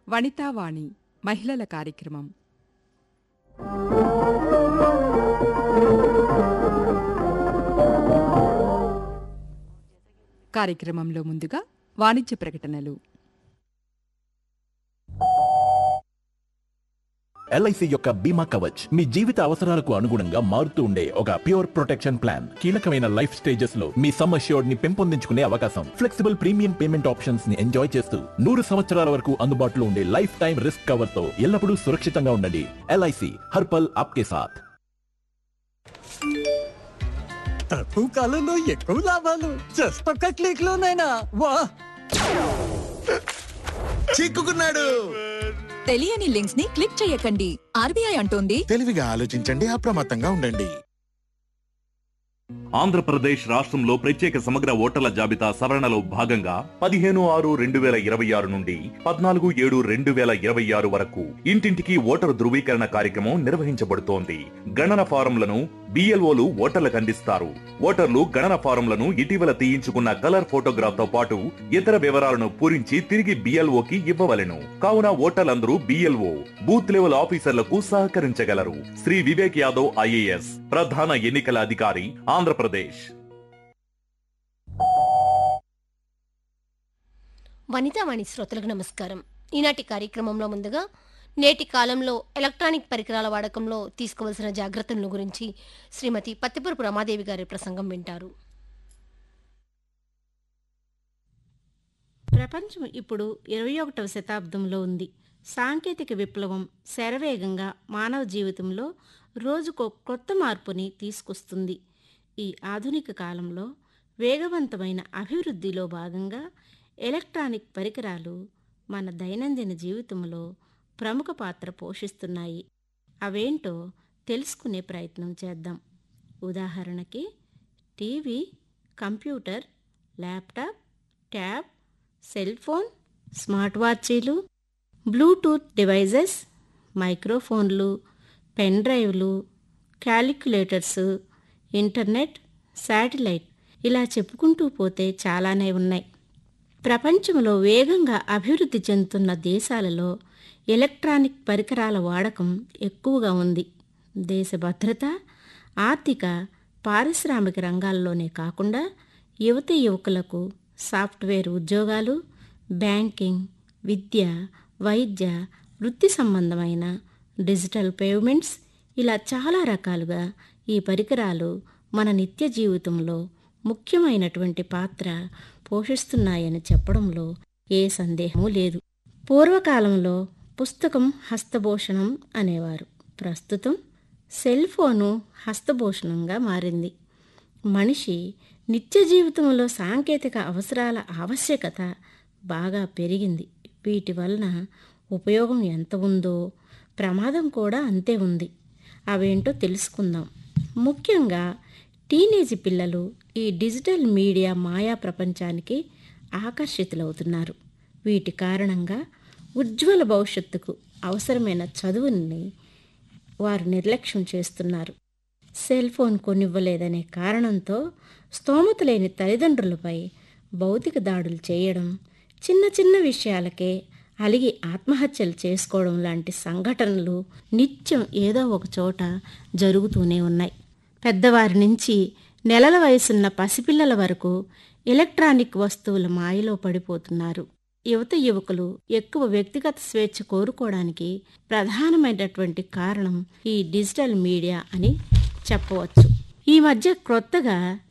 వనితావాణి మహిళల కార్యక్రమం కార్యక్రమంలో ముందుగా వాణిజ్య ప్రకటనలు ఎల్ఐసి యొక్క బీమా కవచ్ మీ జీవిత అవసరాలకు అనుగుణంగా మారుతూ ఉండే ఒక ప్యూర్ ప్రొటెక్షన్ ప్లాన్ కీలకమైన లైఫ్ స్టేజెస్ లో మీ సమ్ అష్యూర్డ్ ని పెంపొందించుకునే అవకాశం ఫ్లెక్సిబుల్ ప్రీమియం పేమెంట్ ఆప్షన్స్ ని ఎంజాయ్ చేస్తూ నూరు సంవత్సరాల వరకు అందుబాటులో ఉండే లైఫ్ టైం రిస్క్ కవర్ తో ఎల్లప్పుడూ సురక్షితంగా ఉండండి ఎల్ఐసి హర్పల్ ఆప్కే సాథ్ తక్కువ కాలంలో ఎక్కువ లాభాలు జస్ట్ ఒక్క క్లిక్ లోనైనా వా చిక్కుకున్నాడు తెలియని లింక్స్ ని క్లిక్ చేయకండి ఆర్బీఐ అంటోంది తెలివిగా ఆలోచించండి అప్రమత్తంగా ఉండండి ఆంధ్రప్రదేశ్ రాష్ట్రంలో ప్రత్యేక సమగ్ర ఓటర్ల జాబితా సవరణలో భాగంగా పదిహేను ఆరు రెండు వేల ఇరవై ఆరు నుండి పద్నాలుగు ఏడు రెండు వేల ఇరవై ఆరు వరకు ఇంటింటికి ఓటరు ధృవీకరణ కార్యక్రమం నిర్వహించబడుతోంది గణన ఫారంలను బిఎల్ఓలు ఓటర్లకు అందిస్తారు ఓటర్లు గణన ఫారంలను ఇటీవల తీయించుకున్న కలర్ ఫోటోగ్రాఫ్ తో పాటు ఇతర వివరాలను పూరించి తిరిగి బిఎల్ఓకి ఇవ్వవలెను కావున ఓటర్లందరూ బిఎల్ఓ బూత్ లెవెల్ ఆఫీసర్లకు సహకరించగలరు శ్రీ వివేక్ యాదవ్ ఐఏఎస్ ప్రధాన ఎన్నికల అధికారి ఆంధ్రప్రదేశ్ వనితావాణి శ్రోతలకు నమస్కారం ఈనాటి కార్యక్రమంలో ముందుగా నేటి కాలంలో ఎలక్ట్రానిక్ పరికరాల వాడకంలో తీసుకోవాల్సిన జాగ్రత్తలను గురించి శ్రీమతి పత్తిపురపు రమాదేవి గారి ప్రసంగం వింటారు ప్రపంచం ఇప్పుడు ఇరవై ఒకటవ శతాబ్దంలో ఉంది సాంకేతిక విప్లవం శరవేగంగా మానవ జీవితంలో రోజుకో కొత్త మార్పుని తీసుకొస్తుంది ఈ ఆధునిక కాలంలో వేగవంతమైన అభివృద్ధిలో భాగంగా ఎలక్ట్రానిక్ పరికరాలు మన దైనందిన జీవితంలో ప్రముఖ పాత్ర పోషిస్తున్నాయి అవేంటో తెలుసుకునే ప్రయత్నం చేద్దాం ఉదాహరణకి TV computer laptop tab cell phone smart వాచీలు బ్లూటూత్ డివైజెస్ మైక్రోఫోన్లు పెన్ డ్రైవ్లు క్యాలిక్యులేటర్స్ ఇంటర్నెట్ శాటిలైట్ ఇలా చెప్పుకుంటూ పోతే చాలానే ఉన్నాయి ప్రపంచంలో వేగంగా అభివృద్ధి చెందుతున్న దేశాలలో ఎలక్ట్రానిక్ పరికరాల వాడకం ఎక్కువగా ఉంది దేశ భద్రత ఆర్థిక పారిశ్రామిక రంగాల్లోనే కాకుండా యువత యువకులకు సాఫ్ట్వేర్ ఉద్యోగాలు బ్యాంకింగ్ విద్య వైద్య వృత్తి సంబంధమైన డిజిటల్ పేమెంట్స్ ఇలా చాలా రకాలుగా ఈ పరికరాలు మన నిత్య జీవితంలో ముఖ్యమైనటువంటి పాత్ర పోషిస్తున్నాయని చెప్పడంలో ఏ సందేహమూ లేదు పూర్వకాలంలో పుస్తకం హస్తభూషణం అనేవారు ప్రస్తుతం సెల్ ఫోను హస్తభూషణంగా మారింది మనిషి నిత్య జీవితంలో సాంకేతిక అవసరాల ఆవశ్యకత బాగా పెరిగింది వీటి వలన ఉపయోగం ఎంత ఉందో ప్రమాదం కూడా అంతే ఉంది అవేంటో తెలుసుకుందాం ముఖ్యంగా టీనేజ్ పిల్లలు ఈ డిజిటల్ మీడియా మాయా ప్రపంచానికి ఆకర్షితులవుతున్నారు వీటి కారణంగా ఉజ్వల భవిష్యత్తుకు అవసరమైన చదువుని వారు నిర్లక్ష్యం చేస్తున్నారు సెల్ ఫోన్ కొనివ్వలేదనే కారణంతో స్తోమత లేని తల్లిదండ్రులపై భౌతిక దాడులు చేయడం చిన్న చిన్న విషయాలకే అలిగి ఆత్మహత్యలు చేసుకోవడం లాంటి సంఘటనలు నిత్యం ఏదో ఒక చోట జరుగుతూనే ఉన్నాయి పెద్దవారి నుంచి నెలల వయసున్న పసిపిల్లల వరకు ఎలక్ట్రానిక్ వస్తువుల మాయలో పడిపోతున్నారు యువత యువకులు ఎక్కువ వ్యక్తిగత స్వేచ్ఛ కోరుకోవడానికి ప్రధానమైనటువంటి కారణం ఈ డిజిటల్ మీడియా అని చెప్పవచ్చు ఈ మధ్య క్రొత్తగా